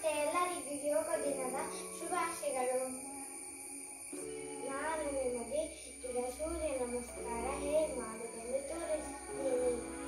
ನಮಸ್ತೆ ಎಲ್ಲರಿಗೂ ಯೋಗ ದಿನದ ಶುಭಾಶಯಗಳು ನಾನು ನಿಮಗೆ ಈಗ ಸೂರ್ಯ ನಮಸ್ಕಾರ ಹೇಗೆ ಮಾಡುವುದೆಂದು ತೋರಿಸುತ್ತೇನೆ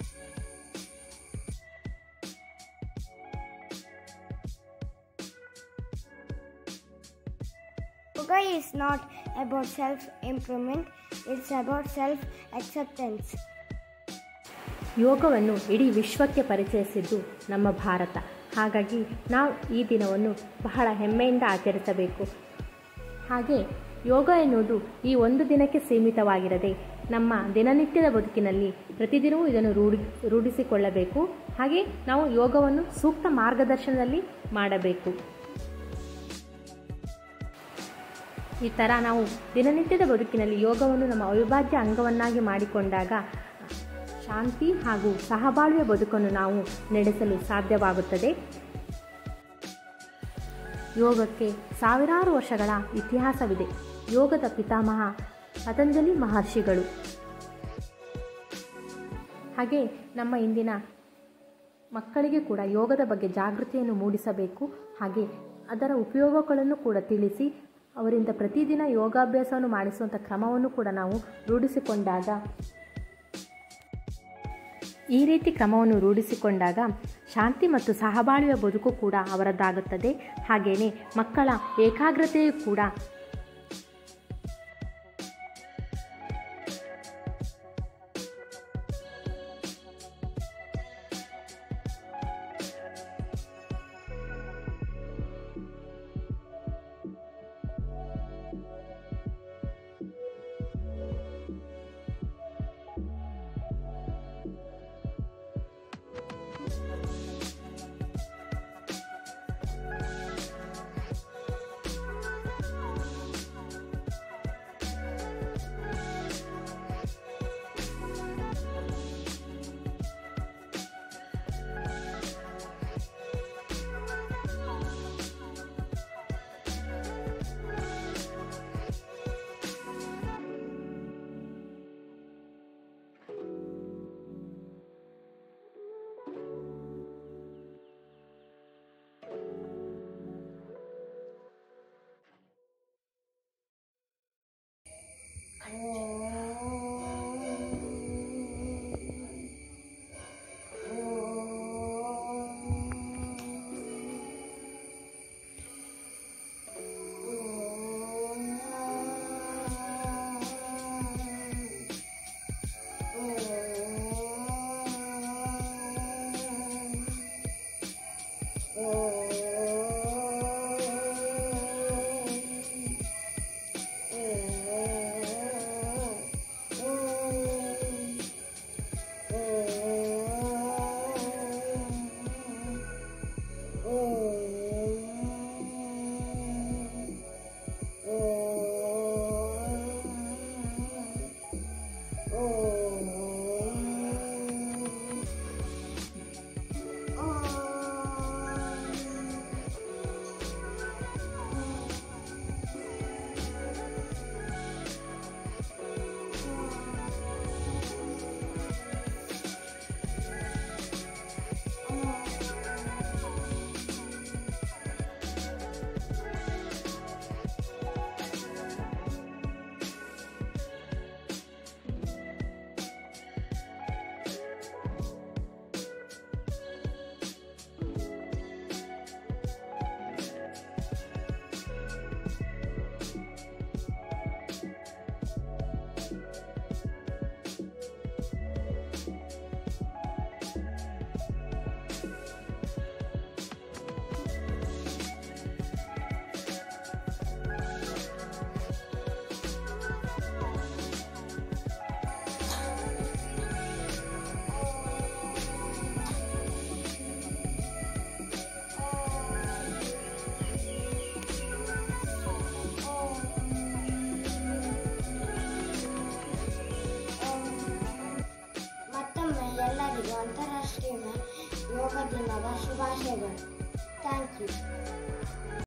Yoga is not about self improvement, it's about self acceptance. ಯೋಗವನ್ನು ಇಡೀ ವಿಶ್ವಕ್ಕೆ ಪರಿಚಯಿಸಿದ್ದು ನಮ್ಮ ಭಾರತ ಹಾಗಾಗಿ ನಾವು ಈ ದಿನವನ್ನು ಬಹಳ ಹೆಮ್ಮೆಯಿಂದ ಆಚರಿಸಬೇಕು ಹಾಗೆ ಯೋಗ ಎನ್ನುವುದು ಈ ಒಂದು ದಿನಕ್ಕೆ ಸೀಮಿತವಾಗಿರದೆ ನಮ್ಮ ದಿನನಿತ್ಯದ ಬದುಕಿನಲ್ಲಿ ಪ್ರತಿದಿನವೂ ಇದನ್ನು ರೂಢಿ ರೂಢಿಸಿಕೊಳ್ಳಬೇಕು ಹಾಗೆ ನಾವು ಯೋಗವನ್ನು ಸೂಕ್ತ ಮಾರ್ಗದರ್ಶನದಲ್ಲಿ ಮಾಡಬೇಕು ಈ ಥರ ನಾವು ದಿನನಿತ್ಯದ ಬದುಕಿನಲ್ಲಿ ಯೋಗವನ್ನು ನಮ್ಮ ಅವಿಭಾಜ್ಯ ಅಂಗವನ್ನಾಗಿ ಮಾಡಿಕೊಂಡಾಗ ಶಾಂತಿ ಹಾಗೂ ಸಹಬಾಳ್ವೆಯ ಬದುಕನ್ನು ನಾವು ನಡೆಸಲು ಸಾಧ್ಯವಾಗುತ್ತದೆ ಯೋಗಕ್ಕೆ ಸಾವಿರಾರು ವರ್ಷಗಳ ಇತಿಹಾಸವಿದೆ ಯೋಗದ ಪಿತಾಮಹ ಪತಂಜಲಿ ಮಹರ್ಷಿಗಳು ಹಾಗೆ ನಮ್ಮ ಇಂದಿನ ಮಕ್ಕಳಿಗೆ ಕೂಡ ಯೋಗದ ಬಗ್ಗೆ ಜಾಗೃತಿಯನ್ನು ಮೂಡಿಸಬೇಕು ಹಾಗೆ ಅದರ ಉಪಯೋಗಗಳನ್ನು ಕೂಡ ತಿಳಿಸಿ ಅವರಿಂದ ಪ್ರತಿದಿನ ಯೋಗಾಭ್ಯಾಸವನ್ನು ಮಾಡಿಸುವಂಥ ಕ್ರಮವನ್ನು ಕೂಡ ನಾವು ರೂಢಿಸಿಕೊಂಡಾಗ ಈ ರೀತಿ ಕ್ರಮವನ್ನು ರೂಢಿಸಿಕೊಂಡಾಗ ಶಾಂತಿ ಮತ್ತು ಸಹಬಾಳ್ವೆಯ ಬದುಕು ಕೂಡ ಅವರದ್ದಾಗುತ್ತದೆ ಹಾಗೆಯೇ ಮಕ್ಕಳ ಏಕಾಗ್ರತೆಯೂ ಕೂಡ ಮತ್ತೊಮ್ಮೆ ಎಲ್ಲರಿಗೂ ಅಂತಾರಾಷ್ಟ್ರೀಯ ಯೋಗ ದಿನದ ಶುಭಾಶಯಗಳು ಥ್ಯಾಂಕ್ ಯು